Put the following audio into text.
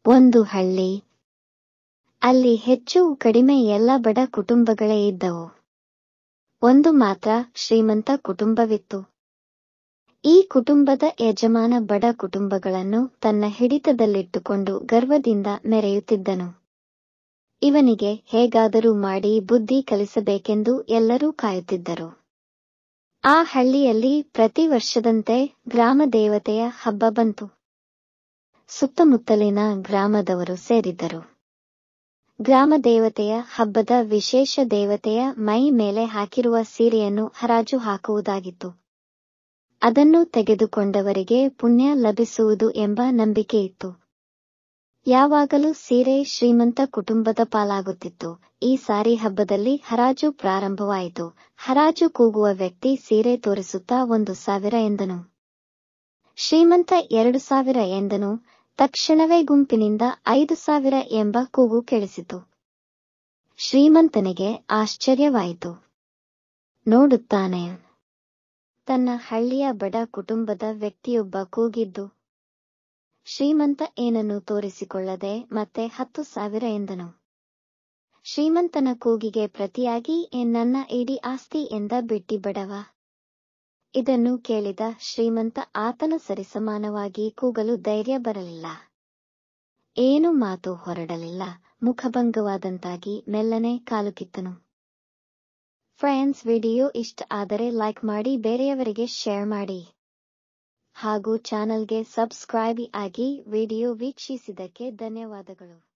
ಒಂದು ಹಳ್ಳಿ ಅಲ್ಲಿ ಹೆಚ್ಚು ಕಡಿಮೆ ಎಲ್ಲ ಬಡ ಕುಟುಂಬಗಳೇ ಇದ್ದವು ಒಂದು ಮಾತ್ರ ಶ್ರೀಮಂತ ಕುಟುಂಬವಿತ್ತು ಈ ಕುಟುಂಬದ ಯಜಮಾನ ಬಡ ಕುಟುಂಬಗಳನ್ನು ತನ್ನ ಹಿಡಿತದಲ್ಲಿಟ್ಟುಕೊಂಡು ಗರ್ವದಿಂದ ಮೆರೆಯುತ್ತಿದ್ದನು ಇವನಿಗೆ ಹೇಗಾದರೂ ಮಾಡಿ ಬುದ್ಧಿ ಕಲಿಸಬೇಕೆಂದು ಎಲ್ಲರೂ ಕಾಯುತ್ತಿದ್ದರು ಆ ಹಳ್ಳಿಯಲ್ಲಿ ಪ್ರತಿ ವರ್ಷದಂತೆ ಗ್ರಾಮ ದೇವತೆಯ ಹಬ್ಬ ಬಂತು ಸುತ್ತಮುತ್ತಲಿನ ಗ್ರಾಮದವರು ಸೇರಿದ್ದರು ಗ್ರಾಮ ದೇವತೆಯ ಹಬ್ಬದ ವಿಶೇಷ ದೇವತೆಯ ಮೈ ಮೇಲೆ ಹಾಕಿರುವ ಸೀರೆಯನ್ನು ಹರಾಜು ಹಾಕುವುದಾಗಿತ್ತು ಅದನ್ನು ತೆಗೆದುಕೊಂಡವರಿಗೆ ಪುಣ್ಯ ಲಭಿಸುವುದು ಎಂಬ ನಂಬಿಕೆ ಇತ್ತು ಯಾವಾಗಲೂ ಸೀರೆ ಶ್ರೀಮಂತ ಕುಟುಂಬದ ಪಾಲಾಗುತ್ತಿತ್ತು ಈ ಸಾರಿ ಹಬ್ಬದಲ್ಲಿ ಹರಾಜು ಪ್ರಾರಂಭವಾಯಿತು ಹರಾಜು ಕೂಗುವ ವ್ಯಕ್ತಿ ಸೀರೆ ತೋರಿಸುತ್ತಾ ಒಂದು ಸಾವಿರ ಎಂದನು ಶ್ರೀಮಂತ ಎರಡು ಸಾವಿರ ಎಂದನು ತಕ್ಷಣವೇ ಗುಂಪಿನಿಂದ ಐದು ಸಾವಿರ ಎಂಬ ಕೂಗು ಕೇಳಿಸಿತು ಶ್ರೀಮಂತನಿಗೆ ಆಶ್ಚರ್ಯವಾಯಿತು ನೋಡುತ್ತಾನೆ ತನ್ನ ಹಳ್ಳಿಯ ಬಡ ಕುಟುಂಬದ ವ್ಯಕ್ತಿಯೊಬ್ಬ ಕೂಗಿದ್ದು ಶ್ರೀಮಂತ ಏನನ್ನು ತೋರಿಸಿಕೊಳ್ಳದೆ ಮತ್ತೆ ಹತ್ತು ಸಾವಿರ ಎಂದನು ಶ್ರೀಮಂತನ ಕೂಗಿಗೆ ಪ್ರತಿಯಾಗಿ ನನ್ನ ಇಡೀ ಆಸ್ತಿ ಎಂದ ಬಿಟ್ಟಿ ಬಡವ ಇದನ್ನು ಕೇಳಿದ ಶ್ರೀಮಂತ ಆತನ ಸರಿಸಮಾನವಾಗಿ ಕೂಗಲು ಧೈರ್ಯ ಬರಲಿಲ್ಲ ಏನು ಮಾತು ಹೊರಡಲಿಲ್ಲ ಮುಖಭಂಗವಾದಂತಾಗಿ ಮೆಲ್ಲನೆ ಕಾಲು ಕಿತ್ತನು ಫ್ರೆಂಡ್ಸ್ ವಿಡಿಯೋ ಇಷ್ಟ ಆದರೆ ಲೈಕ್ ಮಾಡಿ ಬೇರೆಯವರಿಗೆ ಶೇರ್ ಮಾಡಿ ಹಾಗೂ ಚಾನಲ್ಗೆ ಸಬ್ಸ್ಕ್ರೈಬ್ ಆಗಿ ವಿಡಿಯೋ ವೀಕ್ಷಿಸಿದ್ದಕ್ಕೆ ಧನ್ಯವಾದಗಳು